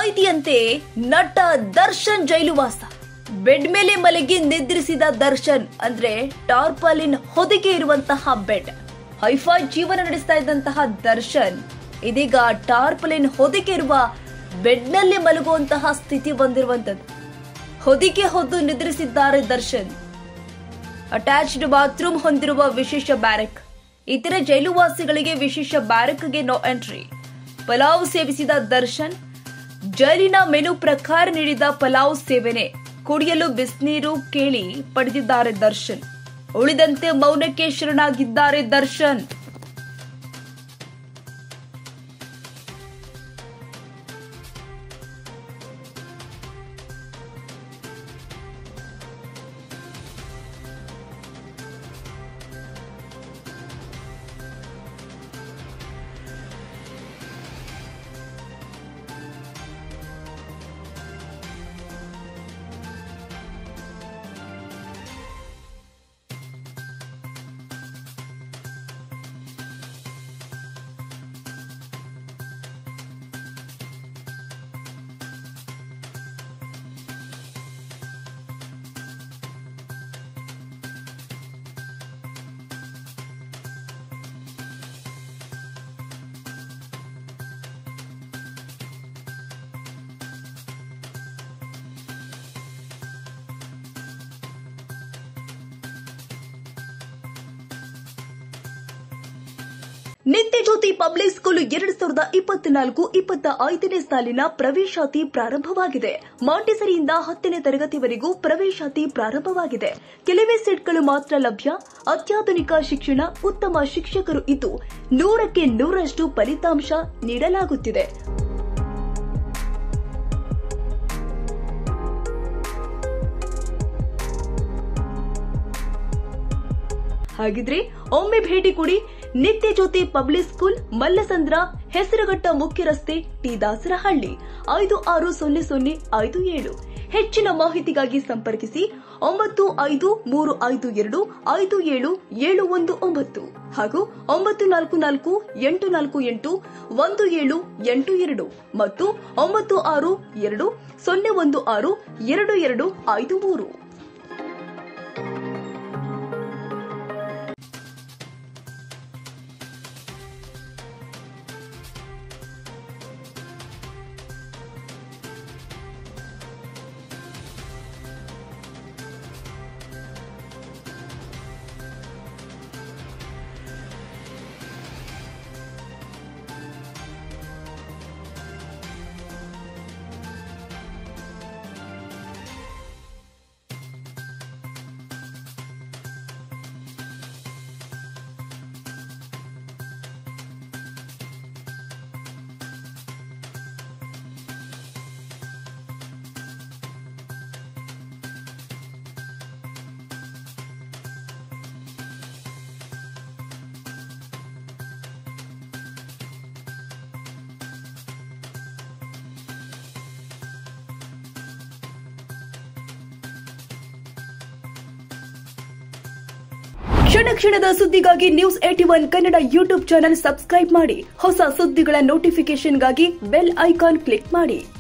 ಖೈದಿಯಂತೆ ನಟ ದರ್ಶನ್ ಜೈಲುವಾಸ ಬೆಡ್ ಮೇಲೆ ಮಲಗಿ ನಿದ್ರಿಸಿದ ದರ್ಶನ್ ಅಂದ್ರೆ ಟಾರ್ಪಾಲಿನ್ ಹೊದಿಕೆ ಇರುವಂತಹ ಬೆಡ್ ಹೈಫೈ ಜೀವನ ನಡೆಸ್ತಾ ಇದ್ದಂತಹ ದರ್ಶನ್ ಇದೀಗ ಟಾರ್ಪಲಿನ್ ಹೊದಿಕೆ ಇರುವ ಬೆಡ್ನಲ್ಲಿ ಮಲಗುವಂತಹ ಸ್ಥಿತಿ ಬಂದಿರುವಂತದ್ದು ಹೊದಿಕೆ ಹೊದ್ದು ನಿದ್ರಿಸಿದ್ದಾರೆ ದರ್ಶನ್ ಅಟ್ಯಾಚ್ಡ್ ಬಾತ್ರೂಮ್ ಹೊಂದಿರುವ ವಿಶೇಷ ಬ್ಯಾರಕ್ ಇತರೆ ಜೈಲುವಾಸಿಗಳಿಗೆ ವಿಶೇಷ ಬ್ಯಾರಕ್ಗೆ ನೋ ಎಂಟ್ರಿ ಪಲಾವ್ ಸೇವಿಸಿದ ದರ್ಶನ್ ಜೈಲಿನ ಮೆನು ಪ್ರಕಾರ ನೀಡಿದ ಪಲಾವ್ ಸೇವನೆ ಕುಡಿಯಲು ಬಿಸಿನೀರು ಕೇಳಿ ಪಡೆದಿದ್ದಾರೆ ದರ್ಶನ್ ಉಳಿದಂತೆ ಮೌನಕ್ಕೆ ಶರಣಾಗಿದ್ದಾರೆ ದರ್ಶನ್ ನಿತ್ಯ ಜ್ಯೋತಿ ಪಬ್ಲಿಕ್ ಸ್ಕೂಲ್ ಎರಡ್ ಸಾವಿರದ ಇಪ್ಪತ್ನಾಲ್ಕು ಇಪ್ಪತ್ತ ಐದನೇ ಸಾಲಿನ ಪ್ರವೇಶಾತಿ ಪ್ರಾರಂಭವಾಗಿದೆ ಮಾಂಟಿಸರಿಯಿಂದ ಹತ್ತನೇ ತರಗತಿವರೆಗೂ ಪ್ರವೇಶಾತಿ ಪ್ರಾರಂಭವಾಗಿದೆ ಕೆಲವೇ ಸೀಟ್ಗಳು ಮಾತ್ರ ಲಭ್ಯ ಅತ್ಯಾಧುನಿಕ ಶಿಕ್ಷಣ ಉತ್ತಮ ಶಿಕ್ಷಕರು ಇದ್ದು ನೂರಕ್ಕೆ ನೂರಷ್ಟು ಫಲಿತಾಂಶ ನೀಡಲಾಗುತ್ತಿದೆ ಹಾಗಿದ್ರೆ ಒಮ್ಮೆ ಭೇಟಿ ಕೊಡಿ ನಿತ್ಯ ಜ್ಯೋತಿ ಪಬ್ಲಿಕ್ ಸ್ಕೂಲ್ ಮಲ್ಲಸಂದ್ರ ಹೆಸರುಘಟ್ಟ ಮುಖ್ಯ ರಸ್ತೆ ಟಿ ದಾಸರಹಳ್ಳಿ ಐದು ಆರು ಸೊನ್ನೆ ಸೊನ್ನೆ ಐದು ಏಳು ಹೆಚ್ಚಿನ ಮಾಹಿತಿಗಾಗಿ ಸಂಪರ್ಕಿಸಿ ಒಂಬತ್ತು ಐದು ಮೂರು ಐದು ಎರಡು ಐದು ಏಳು ಏಳು ಒಂದು ಒಂಬತ್ತು ಹಾಗೂ ಒಂಬತ್ತು ನಾಲ್ಕು ನಾಲ್ಕು ಎಂಟು ನಾಲ್ಕು ಎಂಟು ಒಂದು ಏಳು ಎಂಟು ಎರಡು ಮತ್ತು ಒಂಬತ್ತು ಆರು ಎರಡು ಸೊನ್ನೆ ಒಂದು ಆರು ಎರಡು ಎರಡು ಐದು ಮೂರು ಕ್ಷಣ ಕ್ಷಣದ ಸುದ್ದಿಗಾಗಿ news at one Kannada YouTube channel subscribe ಮಾಡಿ ಹೊಸ ಸುದ್ದಿಗಳ ನೋಟಿಫಿಕೇಶನ್ಗಾಗಿ ಬೆಲ್ ಐಕಾನ್ ಕ್ಲಿಕ್ ಮಾಡಿ